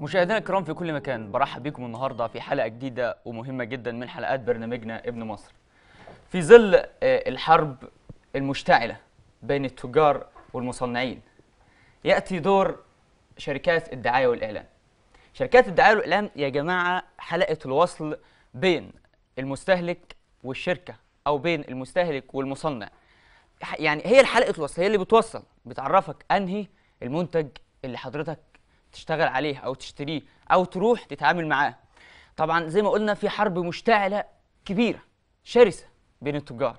مشاهدينا الكرام في كل مكان برحب بكم النهارده في حلقه جديده ومهمه جدا من حلقات برنامجنا ابن مصر. في ظل آه، الحرب المشتعله بين التجار والمصنعين ياتي دور شركات الدعايه والاعلان. شركات الدعايه والاعلان يا جماعه حلقه الوصل بين المستهلك والشركه او بين المستهلك والمصنع. ح- يعني هي الحلقه الوصل هي اللي بتوصل بتعرفك انهي المنتج اللي حضرتك تشتغل عليه او تشتريه او تروح تتعامل معاه طبعا زي ما قلنا في حرب مشتعله كبيره شرسه بين التجار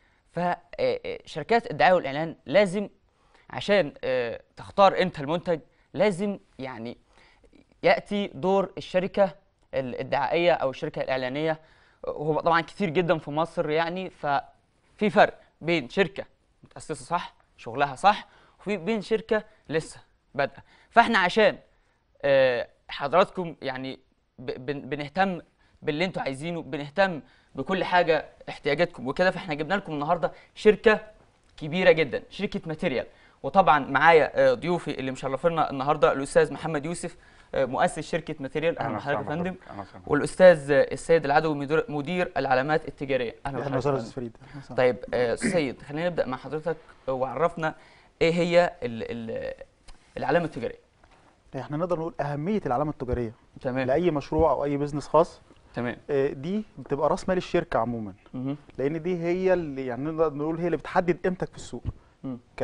فشركات الدعايه والاعلان لازم عشان آه، تختار انت المنتج لازم يعني ياتي دور الشركه ال- الدعائيه او الشركه الاعلانيه هو طبعا كتير جدا في مصر يعني ففي فرق بين شركه متاسسه صح شغلها صح وفي بين شركه لسه بادئه فاحنا عشان آه، حضراتكم يعني ب- بن- بنهتم باللي انتوا عايزينه بنهتم بكل حاجه احتياجاتكم وكده فاحنا جبنا لكم النهارده شركه كبيره جدا شركه ماتيريال وطبعا معايا آه، ضيوفي اللي مشرفينا النهارده الاستاذ محمد يوسف آه، مؤسس شركه ماتيريال اهلا بحضرتك يا فندم والاستاذ آه، السيد العدوي مدير- مدير العلامات التجاريه اهلا اهلا بحضرتك وسهلا يا استاذ فندم. فريد أهلاً وسهلاً. طيب آه، أستاذ سيد خلينا نبدا مع حضرتك آه، وعرفنا ايه هي ال ال العلامه التجاريه احنا نقدر نقول اهميه العلامه التجاريه تمام لاي مشروع او اي بزنس خاص تمام آه، دي بتبقى راس مال الشركه عموما مهم. لان دي هي اللي يعني نقدر نقول هي اللي بتحدد قيمتك في السوق مم. ك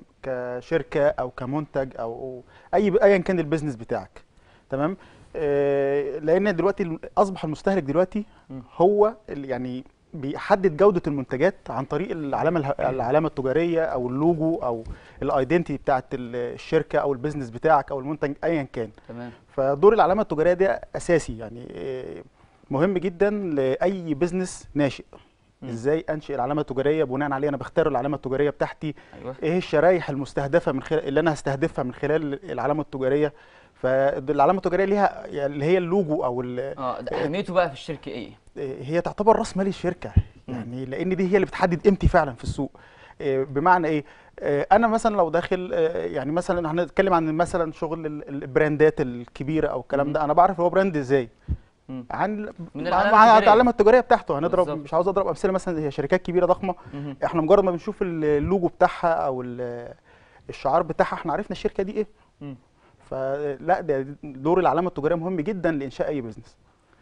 كشركه او كمنتج او اي ايا كان البيزنس بتاعك تمام آه، لان دلوقتي اصبح المستهلك دلوقتي مم. هو اللي يعني بيحدد جوده المنتجات عن طريق العلامه اله- العلامه التجاريه او اللوجو او الايدنتي بتاعت الشركه او البيزنس بتاعك او المنتج ايا كان تمام فدور العلامه التجاريه ده اساسي يعني آه، مهم جدا لاي بزنس ناشئ مم. ازاي انشئ العلامه التجاريه بناء عليه انا بختار العلامه التجاريه بتاعتي ايوه ايه الشرايح المستهدفه من خلال اللي انا هستهدفها من خلال العلامه التجاريه فالعلامه التجاريه ليها يعني اللي هي اللوجو او ال- اه ده اهميته بقى في الشركه ايه هي تعتبر راس مال الشركه مم. يعني لان دي هي اللي بتحدد قيمتي فعلا في السوق إيه، بمعنى ايه آه، انا مثلا لو داخل آه، يعني مثلا هنتكلم عن مثلا شغل ال- البراندات الكبيره او مم. الكلام ده انا بعرف هو براند ازاي مم. عن من مع- العلامة مع التجارية. العلامه التجاريه بتاعته هنضرب بالظبط. مش عاوز اضرب امثله مثلا هي شركات كبيره ضخمه مهم. احنا مجرد ما بنشوف اللوجو بتاعها او ال- الشعار بتاعها احنا عرفنا الشركه دي ايه مم. فلا ده دور العلامه التجاريه مهم جدا لانشاء اي بزنس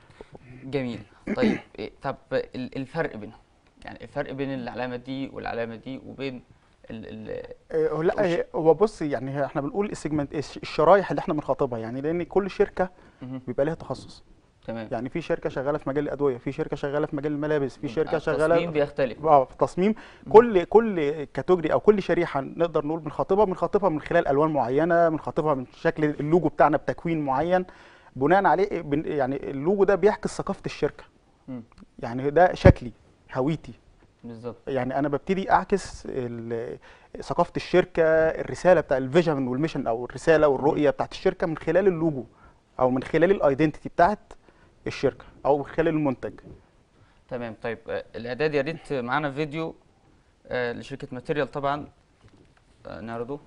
جميل طيب إيه طب ال- الفرق بينهم يعني الفرق بين العلامه دي والعلامه دي وبين ال ال آه، لا هي- هو بص يعني هي- احنا بنقول السيجمنت الش- الشرايح اللي احنا بنخاطبها يعني لان كل شركه مهم. بيبقى ليها تخصص تمام يعني في شركه شغاله في مجال الادويه في شركه شغاله في مجال الملابس في شركه التصميم شغاله بيختلف اه في تصميم كل كل كاتيجوري او كل شريحه نقدر نقول بنخاطبها بنخاطبها من خلال الوان معينه بنخاطبها من شكل اللوجو بتاعنا بتكوين معين بناء عليه بن يعني اللوجو ده بيعكس ثقافه الشركه مم. يعني ده شكلي هويتي بالظبط يعني انا ببتدي اعكس ال- ثقافه الشركه الرساله بتاع الفيجن والميشن او الرساله والرؤيه بتاعت الشركه من خلال اللوجو او من خلال الايدنتيتي بتاعت الشركه او من خلال المنتج تمام طيب آه، الاعداد يا ريت معانا فيديو آه، لشركه ماتيريال طبعا آه، نعرضه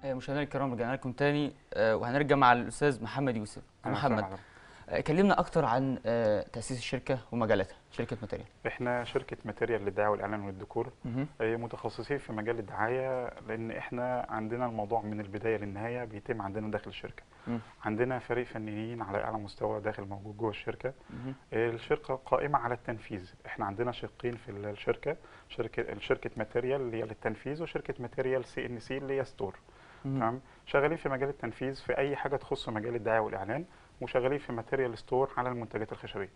آه، مشاهدينا الكرام رجعنا لكم تاني آه، وهنرجع مع الاستاذ محمد يوسف أهلا محمد وسهلا. آه، كلمنا اكتر عن آه، تاسيس الشركه ومجالاتها شركه ماتيريال احنا شركه ماتيريال للدعايه والاعلان والديكور مهم. آه، متخصصين في مجال الدعايه لان احنا عندنا الموضوع من البدايه للنهايه بيتم عندنا داخل الشركه مم. عندنا فريق فنيين على اعلى مستوى داخل موجود جوه الشركه مهم. آه، الشركه قائمه على التنفيذ احنا عندنا شقين في الشركه شركه شركه ماتيريال اللي هي للتنفيذ وشركه ماتيريال سي ان سي اللي هي ستور مهم. تمام شغالين في مجال التنفيذ في اي حاجه تخص مجال الدعايه والاعلان وشغالين في ماتيريال ستور على المنتجات الخشبيه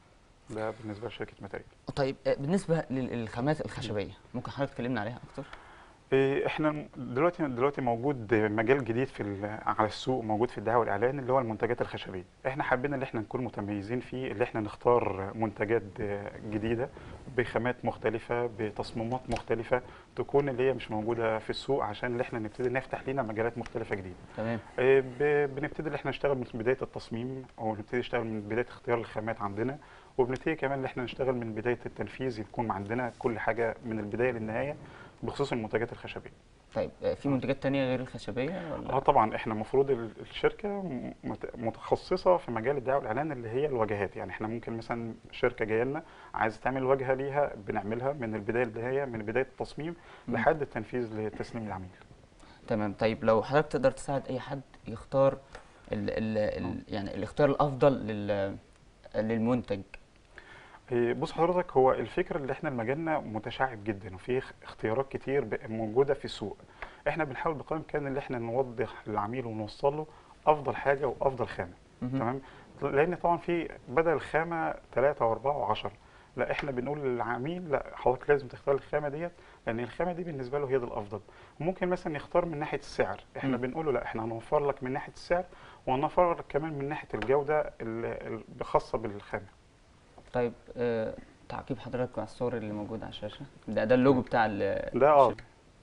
ده بالنسبه لشركه ماتيريال طيب آه، بالنسبه لل- للخامات الخشبيه ممكن حضرتك تكلمنا عليها اكتر إيه، احنا دلوقتي دلوقتي موجود مجال جديد في ال- على السوق موجود في الدعايه والاعلان اللي هو المنتجات الخشبيه احنا حابين ان احنا نكون متميزين فيه اللي احنا نختار منتجات آه، جديده بخامات مختلفه بتصميمات مختلفه تكون اللي هي مش موجوده في السوق عشان اللي احنا نبتدي نفتح لينا مجالات مختلفه جديده تمام إيه، ب- بنبتدي ان احنا نشتغل من بدايه التصميم او نبتدي نشتغل من بدايه اختيار الخامات عندنا وبنبتدي كمان ان احنا نشتغل من بدايه التنفيذ يكون عندنا كل حاجه من البدايه للنهايه بخصوص المنتجات الخشبيه طيب آه، في منتجات تانية غير الخشبيه اه ولا طبعا احنا المفروض ال- الشركه م- مت- متخصصه في مجال الدعايه والاعلان اللي هي الواجهات يعني احنا ممكن مثلا شركه جايه لنا عايزه تعمل واجهه ليها بنعملها من البدايه للنهايه من بدايه التصميم مم. لحد التنفيذ لتسليم العميل تمام طيب لو حضرتك تقدر تساعد اي حد يختار ال ال ال يعني الاختيار الافضل لل للمنتج إيه، بص حضرتك هو الفكره اللي احنا مجالنا متشعب جدا وفيه اخ- اختيارات كتير ب- موجوده في السوق احنا بنحاول بقدر الامكان ان احنا نوضح للعميل ونوصل له افضل حاجه وافضل خامه مهم. تمام لان طبعا في بدل الخامه ثلاثة واربعة وعشرة لا احنا بنقول للعميل لا حضرتك لازم تختار الخامه ديت لان الخامه دي بالنسبه له هي دي الافضل ممكن مثلا يختار من ناحيه السعر احنا مم. بنقول له لا احنا هنوفر لك من ناحيه السعر وهنوفر لك كمان من ناحيه الجوده ال- ال- خاصه بالخامه طيب آه، تعقيب حضرتك على الصور اللي موجوده على الشاشه ده ده اللوجو بتاع ال- ده اه الشركة.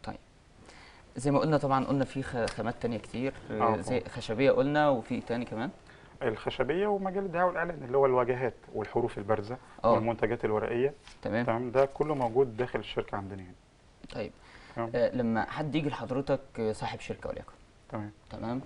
زي ما قلنا طبعا قلنا في خ- خامات تانية كتير آه، آه، زي خشبيه قلنا وفي تاني كمان الخشبيه ومجال الدعايه والاعلان اللي هو الواجهات والحروف البارزه اه والمنتجات الورقيه تمام تمام ده كله موجود داخل الشركه عندنا يعني طيب تمام. آه، لما حد يجي لحضرتك آه، صاحب شركه وليكن تمام تمام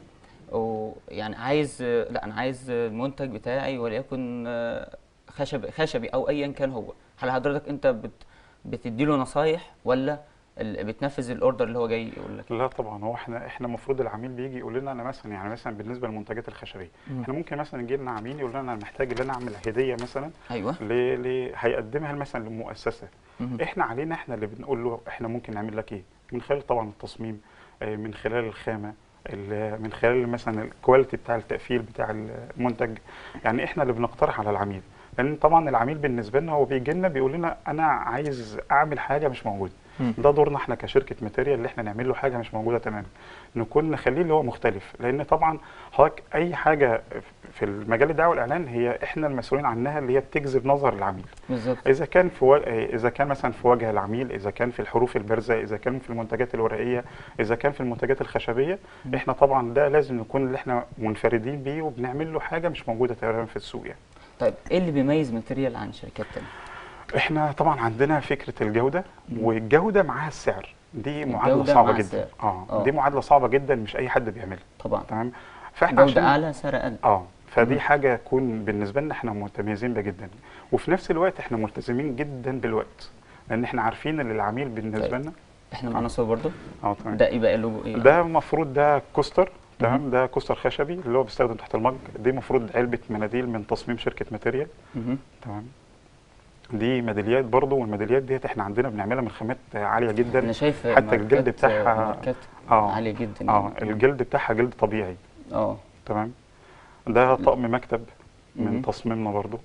ويعني عايز آه، لا انا عايز آه، المنتج بتاعي وليكن آه، خشب خشبي او ايا كان هو هل حضرتك انت بت بتديله نصايح ولا ال- بتنفذ الاوردر اللي هو جاي يقول لك لا طبعا هو احنا احنا المفروض العميل بيجي يقول لنا انا مثلا يعني مثلا بالنسبه للمنتجات الخشبيه مم. احنا ممكن مثلا يجي لنا عميل يقول لنا انا محتاج ان انا اعمل هديه مثلا ايوه ل... ل... هيقدمها مثلا لمؤسسه مهم. احنا علينا احنا اللي بنقول له احنا ممكن نعمل لك ايه من خلال طبعا التصميم آه، من خلال الخامه ال- من خلال مثلا الكواليتي بتاع التقفيل بتاع المنتج يعني احنا اللي بنقترح على العميل لان طبعا العميل بالنسبه لنا هو بيجي لنا بيقول لنا انا عايز اعمل حاجه مش موجوده مم. ده دورنا احنا كشركه ماتيريال اللي احنا نعمل له حاجه مش موجوده تماما نكون نخليه اللي هو مختلف لان طبعا حضرتك اي حاجه في المجال الدعوه والاعلان هي احنا المسؤولين عنها اللي هي بتجذب نظر العميل بالظبط اذا كان في و... اذا كان مثلا في وجه العميل اذا كان في الحروف البارزه اذا كان في المنتجات الورقيه اذا كان في المنتجات الخشبيه مم. احنا طبعا ده لازم نكون اللي احنا منفردين بيه وبنعمل له حاجه مش موجوده تماما في السوق يعني طيب ايه اللي بيميز ماتيريال عن شركات تانية احنا طبعا عندنا فكره الجوده مم. والجوده معاها السعر دي معادله الجودة صعبه مع جدا السعر. اه آه. دي معادله صعبه جدا مش اي حد بيعملها طبعا تمام فاحنا جودة عشان اعلى سعر اقل اه فدي مم. حاجه تكون بالنسبه لنا احنا متميزين بيها جدا وفي نفس الوقت احنا ملتزمين جدا بالوقت لان احنا عارفين ان العميل بالنسبه طيب. لنا احنا معانا صور برضو اه تمام ده ايه بقى اللوجو ايه ده المفروض ده كوستر مهم. تمام ده كوستر خشبي اللي هو بيستخدم تحت المج دي المفروض علبه مناديل من تصميم شركه ماتيريال مهم. تمام دي ميداليات برضو والميداليات ديت احنا عندنا بنعملها من خامات عاليه انا جدا شايف حتى الجلد ماركات- بتاعها- ماركات اه عالية جدا اه يعني. الجلد بتاعها جلد طبيعي اه تمام ده طقم مكتب من مهم. تصميمنا برضو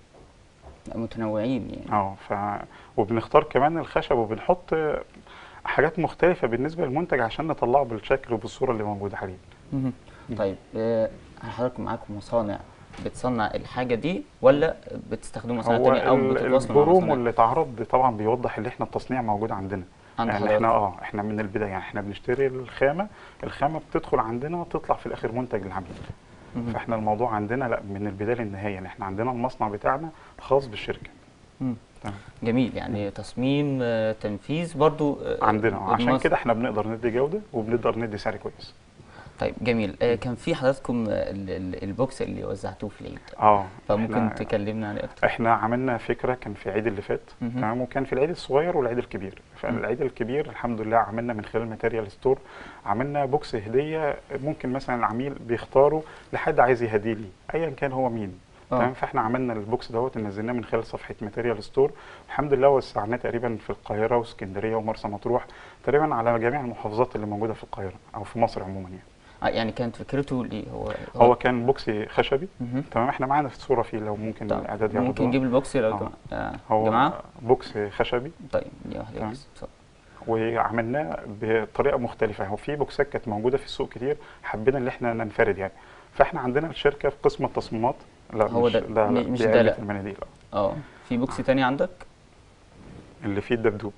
متنوعين يعني اه ف وبنختار كمان الخشب وبنحط حاجات مختلفة بالنسبة للمنتج عشان نطلعه بالشكل وبالصورة اللي موجودة حاليا مهم. طيب آه، هل حضرتك معاكم مصانع بتصنع الحاجة دي ولا بتستخدموا مصانع هو تانية أو ال- بتتواصلوا مع البرومو مصانع اللي اتعرض طبعا بيوضح ان احنا التصنيع موجود عندنا عند يعني حضرتك احنا اه احنا من البداية يعني احنا بنشتري الخامة الخامة بتدخل عندنا تطلع في الاخر منتج للعميل مهم. فاحنا الموضوع عندنا لا من البداية للنهاية يعني احنا عندنا المصنع بتاعنا خاص بالشركة مم. تمام. جميل يعني تصميم آه، تنفيذ برضو آه، عندنا آه، عشان بالمص- كده احنا بنقدر ندي جودة وبنقدر ندي سعر كويس طيب جميل آه، كان في حضراتكم آه، ال- ال- البوكس اللي وزعتوه في العيد اه فممكن إحنا- تكلمنا عليه اكتر احنا عملنا فكره كان في العيد اللي فات مهم. تمام وكان في العيد الصغير والعيد الكبير فالعيد الكبير الحمد لله عملنا من خلال ماتيريال ستور عملنا بوكس هديه ممكن مثلا العميل بيختاره لحد عايز يهديه لي ايا كان هو مين آه. تمام فاحنا عملنا البوكس دوت نزلناه من خلال صفحه ماتيريال ستور الحمد لله وسعناه تقريبا في القاهره واسكندريه ومرسى مطروح تقريبا على جميع المحافظات اللي موجوده في القاهره او في مصر عموما يعني آه، يعني كانت فكرته ليه هو هو كان بوكس خشبي مهم. تمام احنا معانا في الصوره فيه لو ممكن طب الاعداد ممكن يعرضوها. نجيب البوكس لو آه. جماعة آه، هو جماعة بوكس خشبي طيب دي واحدة تمام. بس اتفضل. وعملناه بطريقه مختلفه هو في بوكسات كانت موجوده في السوق كتير حبينا ان احنا ننفرد يعني فاحنا عندنا الشركه في قسم التصميمات لا هو مش ده- لا م- لا مش دي ده، علبة لا. المناديل آه. اه في بوكس تاني عندك اللي فيه الدبدوب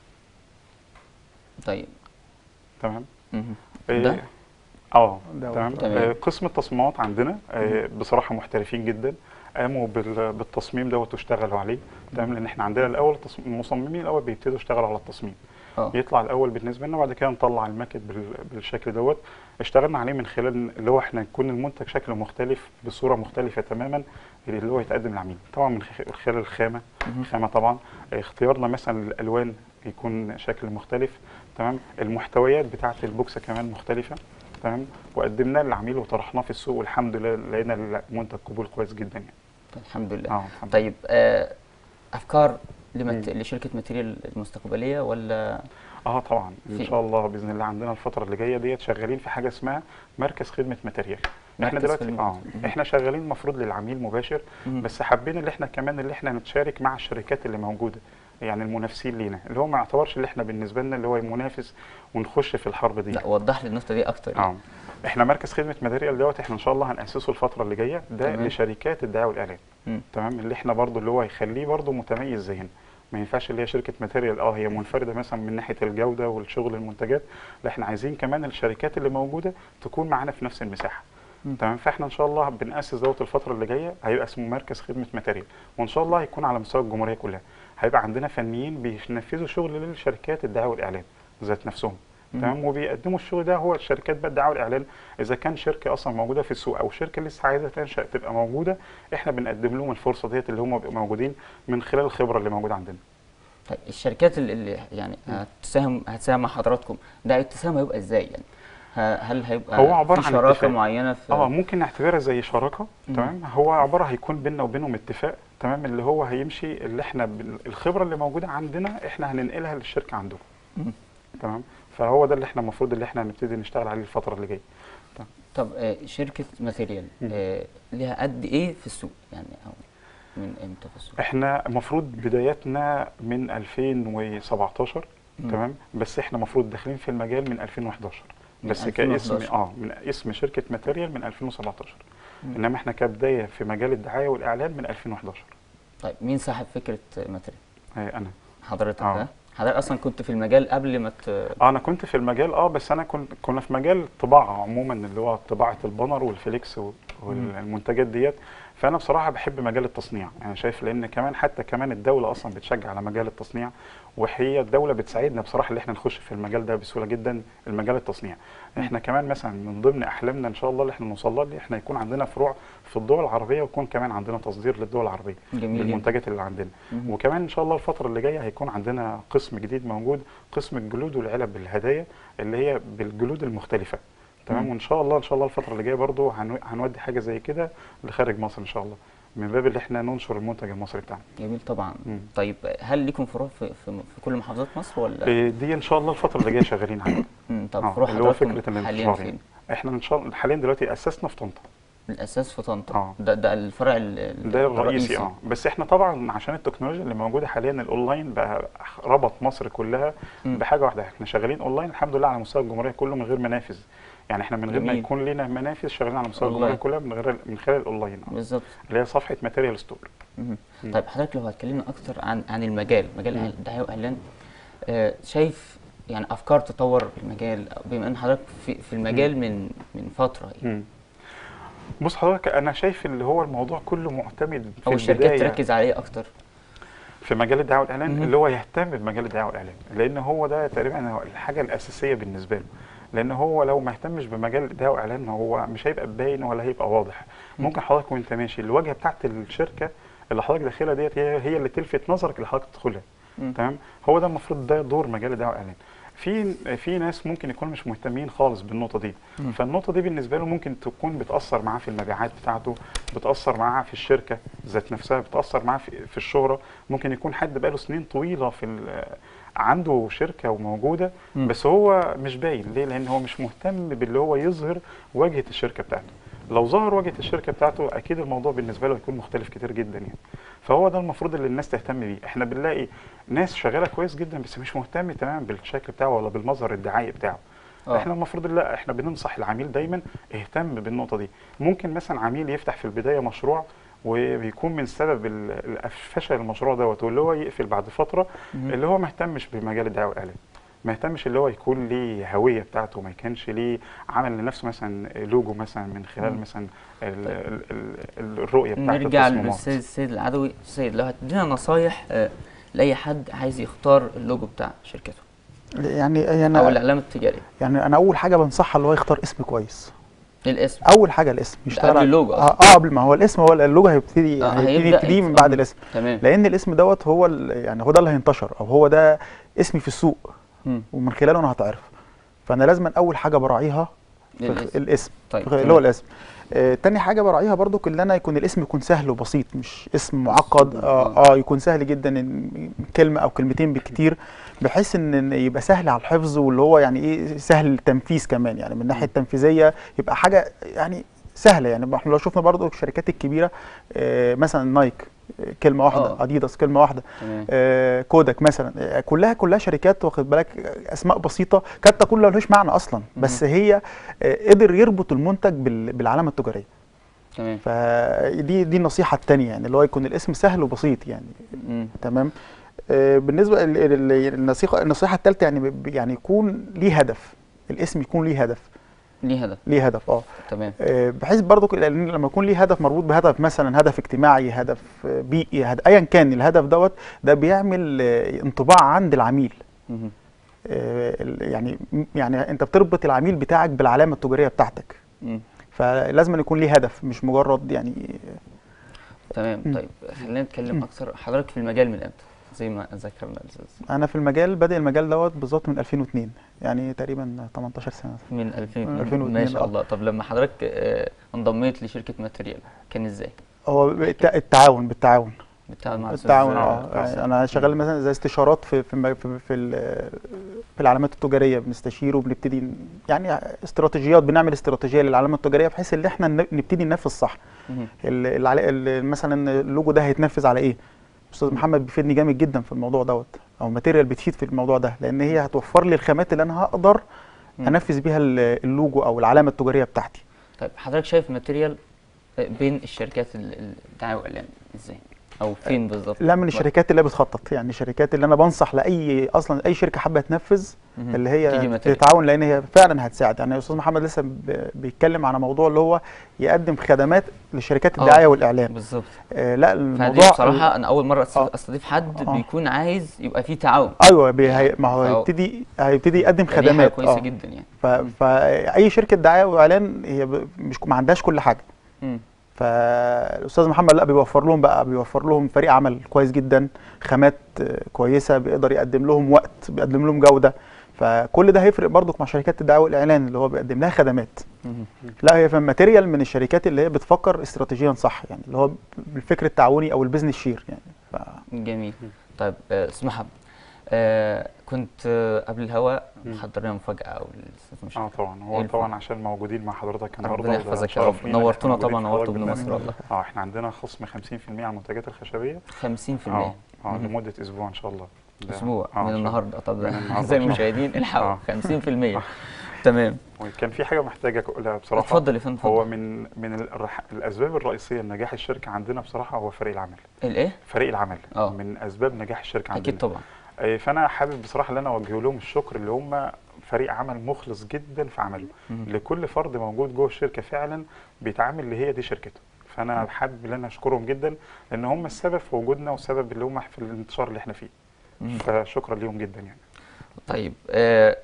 طيب تمام مهم. إيه، ده؟ اه ده تمام تمام. آه، قسم التصميمات عندنا آه، بصراحه محترفين جدا قاموا بال- بالتصميم دوت واشتغلوا عليه تمام لان احنا عندنا الاول التص- المصممين الاول بيبتدوا يشتغلوا على التصميم اه يطلع الاول بالنسبه لنا وبعد كده نطلع الماكت بال- بالشكل دوت اشتغلنا عليه من خلال اللي هو احنا يكون المنتج شكله مختلف بصوره مختلفه تماما اللي هو يتقدم للعميل طبعا من خ- خلال الخامه مهم. الخامه طبعا اختيارنا مثلا الالوان يكون شكل مختلف تمام المحتويات بتاعه البوكسه كمان مختلفه تمام وقدمناه للعميل وطرحناه في السوق والحمد لله لقينا المنتج قبول كويس جدا يعني طيب الحمد لله اه الحمد طيب آه، افكار لمت... مم. لشركه ماتيريال المستقبليه ولا اه طبعا ان في- شاء الله باذن الله عندنا الفتره اللي جايه ديت شغالين في حاجه اسمها مركز خدمه ماتيريال احنا مركز دلوقتي خدمة اه ماتيريال. احنا شغالين المفروض للعميل مباشر مم. بس حابين اللي احنا كمان اللي احنا نتشارك مع الشركات اللي موجوده يعني المنافسين لينا اللي هو ما يعتبرش اللي احنا بالنسبه لنا اللي هو المنافس ونخش في الحرب دي لا وضح لي النقطه دي اكتر يعني. اه احنا مركز خدمه ماتيريال دوت احنا ان شاء الله هنأسسه الفتره اللي جايه ده تمام. لشركات الدعايه والاعلان مم. تمام اللي احنا برضو اللي هو يخليه برضو متميز زينا ما ينفعش اللي هي شركه ماتيريال اه هي منفرده مثلا من ناحيه الجوده والشغل المنتجات لا احنا عايزين كمان الشركات اللي موجوده تكون معانا في نفس المساحه مم. تمام فاحنا ان شاء الله بنأسس دوت الفتره اللي جايه هيبقى اسمه مركز خدمه ماتيريال وان شاء الله هيكون على مستوى الجمهوريه كلها هيبقى عندنا فنيين بينفذوا شغل للشركات الدعايه والاعلان ذات نفسهم مم. تمام وبيقدموا الشغل ده هو الشركات بقى الدعايه والاعلان اذا كان شركه اصلا موجوده في السوق او شركه لسه عايزه تنشا تبقى موجوده احنا بنقدم لهم الفرصه ديت اللي هم بيبقوا موجودين من خلال الخبره اللي موجوده عندنا طيب الشركات اللي- اللي يعني هتساهم هتساهم مع حضراتكم ده التساهم هيبقى ازاي يعني ه- هل هيبقى هو عبارة في عن شراكه اتفاق. معينه في اه ممكن نعتبرها زي شراكه مم. تمام هو عباره هيكون بيننا وبينهم اتفاق تمام اللي هو هيمشي اللي احنا بال- الخبره اللي موجوده عندنا احنا هننقلها للشركه عندهم مم. تمام فهو ده اللي احنا المفروض اللي احنا هنبتدي نشتغل عليه الفتره اللي جايه طب آه، شركه ماتيريال مم. آه، ليها قد ايه في السوق يعني او من امتى في السوق احنا المفروض بداياتنا من 2017 مم. تمام بس احنا المفروض داخلين في المجال من 2011 من بس كاسم 2011. اه من اسم شركه ماتيريال من 2017 مم. انما احنا كبدايه في مجال الدعايه والاعلان من 2011 طيب مين صاحب فكره ماتيريال آه انا حضرتك آه. ها حضرتك اصلا كنت في المجال قبل ما ت... اه انا كنت في المجال اه بس انا كنت كنا في مجال الطباعه عموما اللي هو طباعه البانر والفليكس و- والمنتجات ديت فانا بصراحه بحب مجال التصنيع يعني شايف لان كمان حتى كمان الدوله اصلا بتشجع على مجال التصنيع وهي الدوله بتساعدنا بصراحه اللي احنا نخش في المجال ده بسهوله جدا المجال التصنيع احنا كمان مثلا من ضمن احلامنا ان شاء الله اللي احنا نوصل لها اللي احنا يكون عندنا فروع في الدول العربيه ويكون كمان عندنا تصدير للدول العربيه جميل جدا. بالمنتجات اللي عندنا مهم. وكمان ان شاء الله الفتره اللي جايه هيكون عندنا قسم جديد موجود قسم الجلود والعلب بالهدايا اللي هي بالجلود المختلفه تمام مم. وان شاء الله ان شاء الله الفتره اللي جايه برضو هنو- هنودي حاجه زي كده لخارج مصر ان شاء الله من باب اللي احنا ننشر المنتج المصري بتاعنا جميل طبعا مم. طيب هل ليكم فروع في, في, في كل محافظات مصر ولا إيه دي ان شاء الله الفتره اللي جايه شغالين عليها مم. طب آه، فروع اللي هو حضراتكم فكره حاليا الانتشار يعني. فين احنا ان شاء الله حاليا دلوقتي اسسنا في طنطا الاساس في طنطا آه. ده ده الفرع ال- ال- ده الرئيسي اه بس احنا طبعا عشان التكنولوجيا اللي موجوده حاليا الاونلاين بقى ربط مصر كلها مم. بحاجه واحده احنا شغالين اونلاين الحمد لله على مستوى الجمهوريه كله من غير منافذ يعني احنا من غير ما جميل. يكون لنا منافذ شغالين على مستوى أونلاين. الجمهوريه كلها من غير من خلال الاونلاين آه. بالظبط اللي هي صفحه ماتيريال ستور مهم. مم. طيب حضرتك لو هتكلمنا اكتر عن عن المجال مجال مم. الدعايه والاعلان آه، شايف يعني افكار تطور المجال بما ان حضرتك في, في المجال من من فتره يعني. مم. بص حضرتك انا شايف اللي هو الموضوع كله معتمد في او الشركات البدايه تركز عليه اكتر في مجال الدعايه والاعلان مهم. اللي هو يهتم بمجال الدعايه والاعلان لان هو ده تقريبا هو الحاجه الاساسيه بالنسبه له لان هو لو ما اهتمش بمجال الاداره واعلان هو مش هيبقى باين ولا هيبقى واضح مم. ممكن حضرتك وانت ماشي الواجهه بتاعت الشركه اللي حضرتك داخلها ديت هي هي اللي تلفت نظرك اللي حضرتك تدخلها مم. تمام هو ده المفروض ده دور مجال الدعوه والاعلان في في ناس ممكن يكونوا مش مهتمين خالص بالنقطه دي مم. فالنقطه دي بالنسبه له ممكن تكون بتاثر معاه في المبيعات بتاعته بتاثر معاه في الشركه ذات نفسها بتاثر معاه في, في الشهره ممكن يكون حد بقاله سنين طويله في ال- عنده شركه وموجوده مم. بس هو مش باين ليه لان هو مش مهتم باللي هو يظهر واجهه الشركه بتاعته لو ظهر واجهه الشركه بتاعته اكيد الموضوع بالنسبه له هيكون مختلف كتير جدا يعني فهو ده المفروض اللي الناس تهتم بيه احنا بنلاقي ناس شغاله كويس جدا بس مش مهتم تماما بالشكل بتاعه ولا بالمظهر الدعائي بتاعه آه. احنا المفروض لا احنا بننصح العميل دايما اهتم بالنقطه دي ممكن مثلا عميل يفتح في البدايه مشروع وبيكون من سبب ال- ال- فشل المشروع دوت واللي هو يقفل بعد فتره مم. اللي هو ما اهتمش بمجال الدعايه والاعلان ما اهتمش اللي هو يكون ليه هويه بتاعته ما كانش ليه عمل لنفسه مثلا لوجو مثلا من خلال مم. مثلا ال ال ال الرؤيه بتاعته نرجع التصميمات. للسيد السيد العدوي سيد لو هتدينا نصايح آه، لاي حد عايز يختار اللوجو بتاع شركته يعني او انا الاعلام التجاري يعني انا اول حاجه بنصحها اللي هو يختار اسم كويس الاسم اول حاجه الاسم يشتغل قبل على- اللوجو اه آه، قبل ما هو الاسم هو اللوجو هيبتدي آه، هيبتدي هيبدأ يبتدي من يت- بعد آه. الاسم تمام لان الاسم دوت هو ال- يعني هو ده اللي هينتشر او هو ده اسمي في السوق مم. ومن خلاله انا هتعرف فانا لازم اول حاجه براعيها في الاسم. الاسم طيب في- اللي تمام. هو الاسم آه تاني حاجه براعيها برضو ان انا يكون الاسم يكون سهل وبسيط مش اسم معقد اه, آه يكون سهل جدا إن كلمه او كلمتين بالكتير بحيث ان إن يبقى سهل على الحفظ واللي هو يعني ايه سهل التنفيذ كمان يعني من الناحيه التنفيذيه يبقى حاجه يعني سهله يعني احنا لو شفنا برضو الشركات الكبيره آه مثلا نايك آه، كلمه واحده آه. اديداس كلمه واحده تمام آه، كودك مثلا آه، كلها كلها شركات واخد بالك آه، اسماء بسيطه قد تكون لهاش معنى اصلا بس هي آه، قدر يربط المنتج بال- بالعلامه التجاريه تمام فدي دي النصيحه الثانيه يعني اللي هو يكون الاسم سهل وبسيط يعني مم. تمام آه، بالنسبه لل- لل- النصيحه النصيحه الثالثه يعني ب- يعني يكون ليه هدف الاسم يكون ليه هدف ليه هدف ليه هدف اه تمام آه، بحيث برضو لان لما يكون ليه هدف مربوط بهدف مثلا هدف اجتماعي هدف آه، بيئي هد- ايا كان الهدف دوت ده بيعمل آه، انطباع عند العميل مهم. آه، ال- يعني يعني انت بتربط العميل بتاعك بالعلامه التجاريه بتاعتك مم. فلازم أن يكون ليه هدف مش مجرد يعني تمام مم. طيب خلينا نتكلم اكثر حضرتك في المجال من امتى زي ما ذكرنا الاستاذ انا في المجال بادئ المجال دوت بالظبط من 2002 يعني تقريبا 18 سنه من من 2002 2002 ما شاء آه. الله طب لما حضرتك آه، انضميت لشركه ماتريال كان ازاي هو بالت- التعاون بالتعاون بالتعاون مع التعاون الأستاذ- اه آه، يعني انا شغال مثلا زي استشارات في في الم- في في, ال- في العلامات التجاريه بنستشير وبنبتدي ن- يعني استراتيجيات بنعمل استراتيجيه للعلامه التجاريه بحيث ان احنا ن- نبتدي ننفذ صح مهم. ال- العلا- ال- مثلا اللوجو ده هيتنفذ على ايه استاذ محمد بيفيدني جامد جدا في الموضوع دوت او ماتيريال بتفيد في الموضوع ده لان هي هتوفر لي الخامات اللي انا هقدر مم. انفذ بيها ال- اللوجو او العلامه التجاريه بتاعتي طيب حضرتك شايف ماتيريال آه، بين الشركات ال- ال- الدعايه والاعلان ازاي او فين بالظبط لا من الشركات اللي بتخطط يعني الشركات اللي انا بنصح لاي اصلا اي شركه حابه تنفذ مهم. اللي تيجي هي ماتيريال. تتعاون لان هي فعلا هتساعد يعني استاذ محمد لسه ب- بيتكلم على موضوع اللي هو يقدم خدمات لشركات آه. الدعايه والاعلان بالظبط آه لا فدي الموضوع بصراحه انا اول مره أست- آه. استضيف حد آه. بيكون عايز يبقى فيه تعاون ايوه بي هي ما هو أو- هيبتدي هيبتدي يقدم فدي حاجه خدمات كويسه آه. جدا يعني ف... فاي شركه دعايه واعلان هي ب... مش ما عندهاش كل حاجه مم. فالاستاذ محمد لا بيوفر لهم بقى بيوفر لهم فريق عمل كويس جدا خامات آه، كويسه بيقدر يقدم لهم وقت بيقدم لهم جوده فكل ده هيفرق برضك مع شركات الدعايه والاعلان اللي هو بيقدم لها خدمات مهم. لا هي في ماتيريال من الشركات اللي هي بتفكر استراتيجيا صح يعني اللي هو بالفكر التعاوني او البيزنس شير يعني ف... جميل طيب آه، استاذ محمد آه كنت آه قبل الهواء مم. محضر لنا مفاجاه او الاستاذ مش اه طبعا هو إيه الفرق؟ طبعا عشان موجودين مع حضرتك النهارده ربنا وده يحفظك يا شرف رب لينا إن نورتونا إحنا طبعا موجودين في نورتوا حضرتك بن مصر والله اه احنا عندنا خصم 50% على المنتجات الخشبيه 50% اه اه مهم. لمده اسبوع ان شاء الله ده- اسبوع آه، إن من شاء الله. النهارده طب من النهاردة زي إن شاء الله. المشاهدين الحقوا آه. 50% تمام وكان في حاجه محتاجه اقولها بصراحه اتفضل يا فندم هو اتفضل. من من الرح... الاسباب الرئيسيه لنجاح الشركه عندنا بصراحه هو فريق العمل الايه فريق العمل آه. من اسباب نجاح الشركه عندنا اكيد طبعا آه، فانا حابب بصراحه ان انا اوجه لهم الشكر اللي هم فريق عمل مخلص جدا في عمله مم. لكل فرد موجود جوه الشركه فعلا بيتعامل اللي هي دي شركته فانا حابب ان انا اشكرهم جدا لان هم السبب في وجودنا والسبب اللي هم في الانتشار اللي احنا فيه مم. فشكرا ليهم جدا يعني طيب آه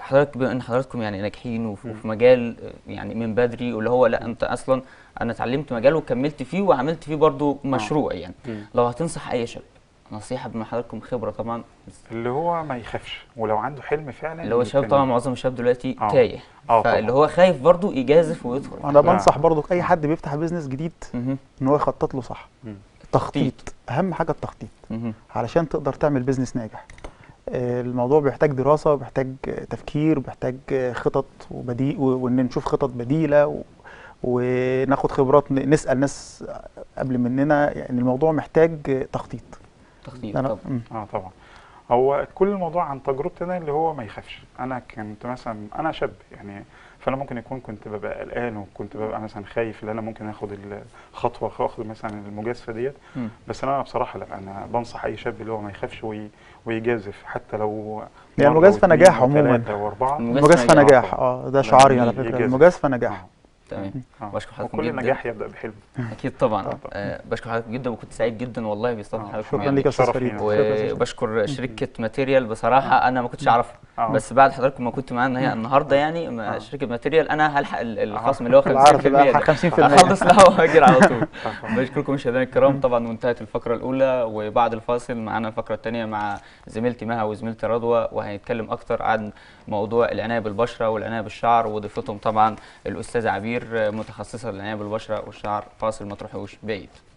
حضرتك بما ان حضراتكم يعني ناجحين وفي وفي مجال آه، يعني من بدري واللي هو لا انت اصلا انا اتعلمت مجال وكملت فيه وعملت فيه برضو مشروع يعني مم. لو هتنصح اي شاب نصيحه بما حضراتكم خبره طبعا اللي هو ما يخافش ولو عنده حلم فعلا اللي هو الشباب يتكلم. طبعا معظم الشباب دلوقتي آه. تايه آه فاللي طبعاً. هو خايف برضو يجازف ويدخل انا لا. بنصح برضو اي حد بيفتح بيزنس جديد مهم. ان هو يخطط له صح مم. تخطيط اهم حاجه التخطيط مهم. علشان تقدر تعمل بيزنس ناجح آه، الموضوع بيحتاج دراسة وبيحتاج آه، تفكير وبيحتاج آه، خطط وبديل وان نشوف خطط بديلة و- وناخد خبرات ن- نسأل ناس قبل مننا يعني الموضوع محتاج آه، تخطيط تخطيط أنا- طبعا مم. اه طبعا هو كل الموضوع عن تجربتي انا اللي هو ما يخافش انا كنت مثلا انا شاب يعني فانا ممكن يكون كنت ببقى قلقان وكنت ببقى مثلا خايف ان انا ممكن اخد الخطوه واخد مثلا المجازفه ديت مم. بس انا بصراحه لا انا بنصح اي شاب اللي هو ما يخافش وي- ويجازف حتى لو هي مرة المجازفة واتنين نجاح عموماً. وتلاتة واربعه المجازفة المجازفة نجاح. نجاح اه ده شعاري على فكرة يجازف. المجازفة نجاح تمام آه. بشكر حضراتكم وكل جدا نجاح يبدا بحلم اكيد طبعا طبعاً. آه بشكر حضرتك جدا وكنت سعيد جدا والله باستضافه آه، حضرتك شكرا يعني. ليك يا استاذ شرف فريد لينا. شكراً يا أستاذ. وبشكر شركه ماتيريال بصراحه انا ما كنتش اعرفها آه. بس بعد حضراتكم ما كنت معانا هي النهارده يعني ما- آه. شركه ماتيريال انا هلحق ال- الخصم اللي هو 50% العرض بقى ده. 50% هخلص لا وهاجر على طول آه. بشكركم مشاهدينا الكرام طبعا وانتهت الفقره الاولى وبعد الفاصل معانا الفقره الثانيه مع زميلتي مها وزميلتي رضوى وهنتكلم اكتر عن موضوع العنايه بالبشره والعنايه بالشعر وضيفتهم طبعا الاستاذه عبير متخصصه للعنايه بالبشره والشعر فاصل ما تروحوش بعيد